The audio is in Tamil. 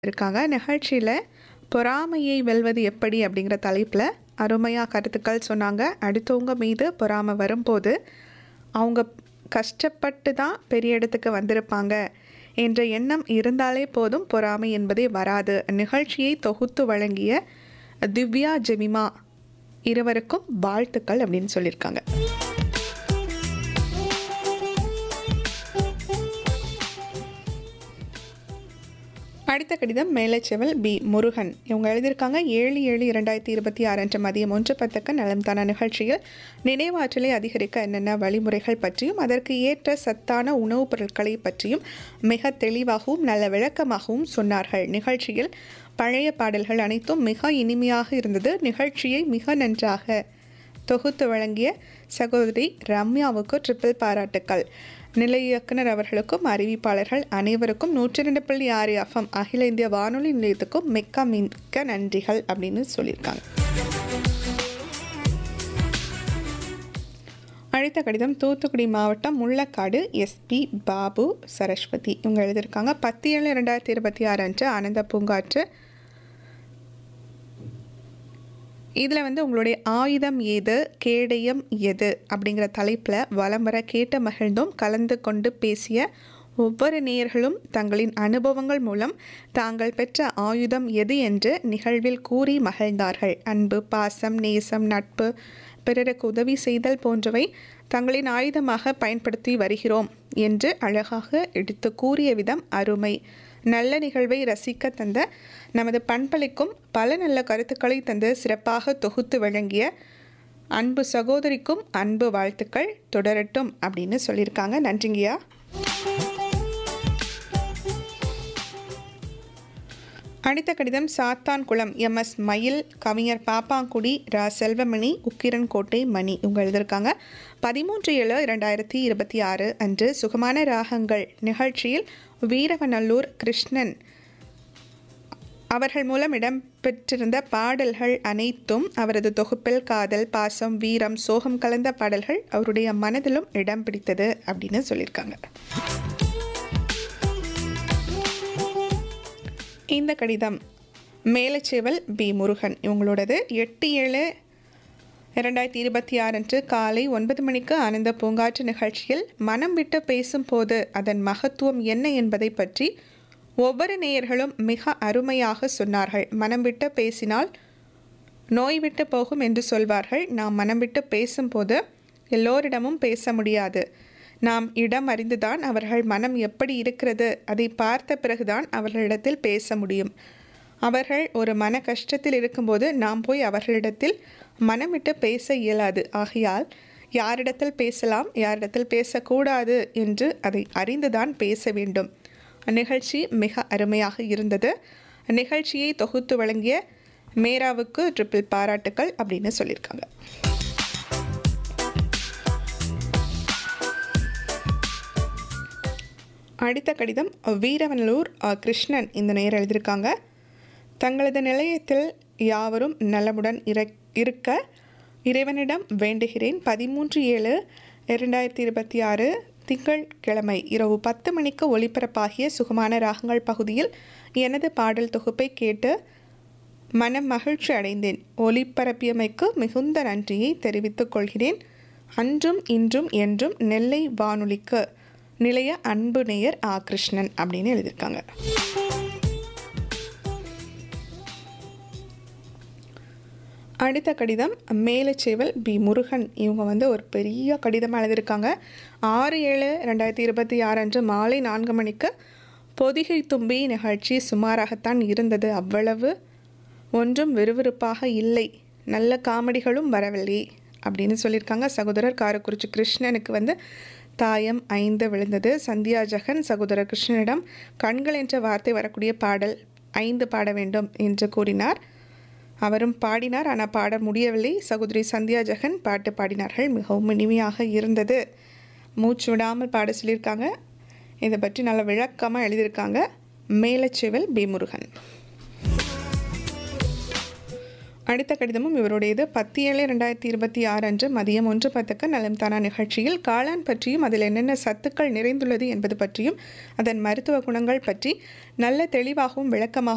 இருக்காங்க நிகழ்ச்சியில் பொறாமையை வெல்வது எப்படி அப்படிங்கிற தலைப்பில் அருமையாக கருத்துக்கள் சொன்னாங்க அடுத்தவங்க மீது பொறாமை வரும்போது அவங்க கஷ்டப்பட்டு தான் பெரிய இடத்துக்கு வந்திருப்பாங்க என்ற எண்ணம் இருந்தாலே போதும் பொறாமை என்பதே வராது நிகழ்ச்சியை தொகுத்து வழங்கிய திவ்யா ஜெமிமா இருவருக்கும் வாழ்த்துக்கள் அப்படின்னு சொல்லியிருக்காங்க அடுத்த கடிதம் மேலச்செவல் பி முருகன் இவங்க எழுதியிருக்காங்க ஏழு ஏழு இரண்டாயிரத்தி இருபத்தி ஆறு அன்று மதியம் ஒன்று பத்துக்கு நலம் தான நிகழ்ச்சியில் நினைவாற்றலை அதிகரிக்க என்னென்ன வழிமுறைகள் பற்றியும் அதற்கு ஏற்ற சத்தான உணவுப் பொருட்களை பற்றியும் மிக தெளிவாகவும் நல்ல விளக்கமாகவும் சொன்னார்கள் நிகழ்ச்சியில் பழைய பாடல்கள் அனைத்தும் மிக இனிமையாக இருந்தது நிகழ்ச்சியை மிக நன்றாக தொகுத்து வழங்கிய சகோதரி ரம்யாவுக்கு ட்ரிபிள் பாராட்டுக்கள் நிலை இயக்குனர் அவர்களுக்கும் அறிவிப்பாளர்கள் அனைவருக்கும் நூற்றி ரெண்டு புள்ளி ஆறு எஃப்எம் அகில இந்திய வானொலி நிலையத்துக்கும் மிக்க மிக்க நன்றிகள் அப்படின்னு சொல்லியிருக்காங்க அடுத்த கடிதம் தூத்துக்குடி மாவட்டம் முள்ளக்காடு எஸ்பி பாபு சரஸ்வதி இவங்க எழுதியிருக்காங்க பத்து ஏழு ரெண்டாயிரத்தி இருபத்தி ஆறு அன்று ஆனந்த பூங்காற்று இதில் வந்து உங்களுடைய ஆயுதம் ஏது கேடயம் எது அப்படிங்கிற தலைப்பில் வலம் வர கேட்டு மகிழ்ந்தும் கலந்து கொண்டு பேசிய ஒவ்வொரு நேயர்களும் தங்களின் அனுபவங்கள் மூலம் தாங்கள் பெற்ற ஆயுதம் எது என்று நிகழ்வில் கூறி மகிழ்ந்தார்கள் அன்பு பாசம் நேசம் நட்பு பிறருக்கு உதவி செய்தல் போன்றவை தங்களின் ஆயுதமாக பயன்படுத்தி வருகிறோம் என்று அழகாக எடுத்து கூறிய விதம் அருமை நல்ல நிகழ்வை ரசிக்க தந்த நமது பண்பளிக்கும் பல நல்ல கருத்துக்களை தந்து சிறப்பாக தொகுத்து வழங்கிய அன்பு சகோதரிக்கும் அன்பு வாழ்த்துக்கள் தொடரட்டும் அப்படின்னு சொல்லியிருக்காங்க நன்றிங்கய்யா அடுத்த கடிதம் சாத்தான்குளம் எம் எஸ் மயில் கவிஞர் பாப்பாங்குடி ரா செல்வமணி உக்கிரன் கோட்டை மணி இவங்க எழுதியிருக்காங்க பதிமூன்று ஏழு இரண்டாயிரத்தி இருபத்தி ஆறு அன்று சுகமான ராகங்கள் நிகழ்ச்சியில் வீரவநல்லூர் கிருஷ்ணன் அவர்கள் மூலம் இடம்பெற்றிருந்த பாடல்கள் அனைத்தும் அவரது தொகுப்பில் காதல் பாசம் வீரம் சோகம் கலந்த பாடல்கள் அவருடைய மனதிலும் இடம் பிடித்தது அப்படின்னு சொல்லியிருக்காங்க இந்த கடிதம் மேலச்சேவல் பி முருகன் இவங்களோடது எட்டு ஏழு இரண்டாயிரத்தி இருபத்தி ஆறு அன்று காலை ஒன்பது மணிக்கு ஆனந்த பூங்காற்று நிகழ்ச்சியில் மனம் விட்டு பேசும்போது அதன் மகத்துவம் என்ன என்பதை பற்றி ஒவ்வொரு நேயர்களும் மிக அருமையாக சொன்னார்கள் மனம் விட்டு பேசினால் நோய் விட்டு போகும் என்று சொல்வார்கள் நாம் மனம் விட்டு பேசும்போது எல்லோரிடமும் பேச முடியாது நாம் இடம் அறிந்துதான் அவர்கள் மனம் எப்படி இருக்கிறது அதை பார்த்த பிறகுதான் அவர்களிடத்தில் பேச முடியும் அவர்கள் ஒரு மன கஷ்டத்தில் இருக்கும்போது நாம் போய் அவர்களிடத்தில் மனம் விட்டு பேச இயலாது ஆகையால் யாரிடத்தில் பேசலாம் யாரிடத்தில் பேசக்கூடாது என்று அதை அறிந்துதான் பேச வேண்டும் நிகழ்ச்சி மிக அருமையாக இருந்தது நிகழ்ச்சியை தொகுத்து வழங்கிய மேராவுக்கு ட்ரிபிள் பாராட்டுக்கள் அப்படின்னு சொல்லியிருக்காங்க அடுத்த கடிதம் வீரவனலூர் கிருஷ்ணன் இந்த நேரம் எழுதியிருக்காங்க தங்களது நிலையத்தில் யாவரும் நலமுடன் இருக்க இறைவனிடம் வேண்டுகிறேன் பதிமூன்று ஏழு இரண்டாயிரத்தி இருபத்தி ஆறு திங்கட்கிழமை இரவு பத்து மணிக்கு ஒளிபரப்பாகிய சுகமான ராகங்கள் பகுதியில் எனது பாடல் தொகுப்பை கேட்டு மனம் மகிழ்ச்சி அடைந்தேன் ஒளிபரப்பியமைக்கு மிகுந்த நன்றியை தெரிவித்துக் கொள்கிறேன் அன்றும் இன்றும் என்றும் நெல்லை வானொலிக்கு நிலைய அன்பு நேயர் ஆ கிருஷ்ணன் அப்படின்னு எழுதியிருக்காங்க அடுத்த கடிதம் மேலச்சேவல் பி முருகன் இவங்க வந்து ஒரு பெரிய கடிதமாக எழுதியிருக்காங்க ஆறு ஏழு ரெண்டாயிரத்தி இருபத்தி ஆறு அன்று மாலை நான்கு மணிக்கு பொதிகை தும்பி நிகழ்ச்சி சுமாராகத்தான் இருந்தது அவ்வளவு ஒன்றும் விறுவிறுப்பாக இல்லை நல்ல காமெடிகளும் வரவில்லை அப்படின்னு சொல்லியிருக்காங்க சகோதரர் காரக்குறிச்சி கிருஷ்ணனுக்கு வந்து தாயம் ஐந்து விழுந்தது சந்தியா ஜெகன் சகோதரர் கிருஷ்ணனிடம் கண்கள் என்ற வார்த்தை வரக்கூடிய பாடல் ஐந்து பாட வேண்டும் என்று கூறினார் அவரும் பாடினார் ஆனால் பாட முடியவில்லை சகோதரி சந்தியா ஜெகன் பாட்டு பாடினார்கள் மிகவும் இனிமையாக இருந்தது மூச்சு விடாமல் பாட சொல்லியிருக்காங்க இதை பற்றி நல்ல விளக்கமாக எழுதியிருக்காங்க மேலச்செவல் பி முருகன் அடுத்த கடிதமும் இவருடையது பத்து ஏழு ரெண்டாயிரத்தி இருபத்தி ஆறு அன்று மதியம் ஒன்று பத்துக்கு நலம் தானா நிகழ்ச்சியில் காளான் பற்றியும் அதில் என்னென்ன சத்துக்கள் நிறைந்துள்ளது என்பது பற்றியும் அதன் மருத்துவ குணங்கள் பற்றி நல்ல தெளிவாகவும் விளக்கமாகவும்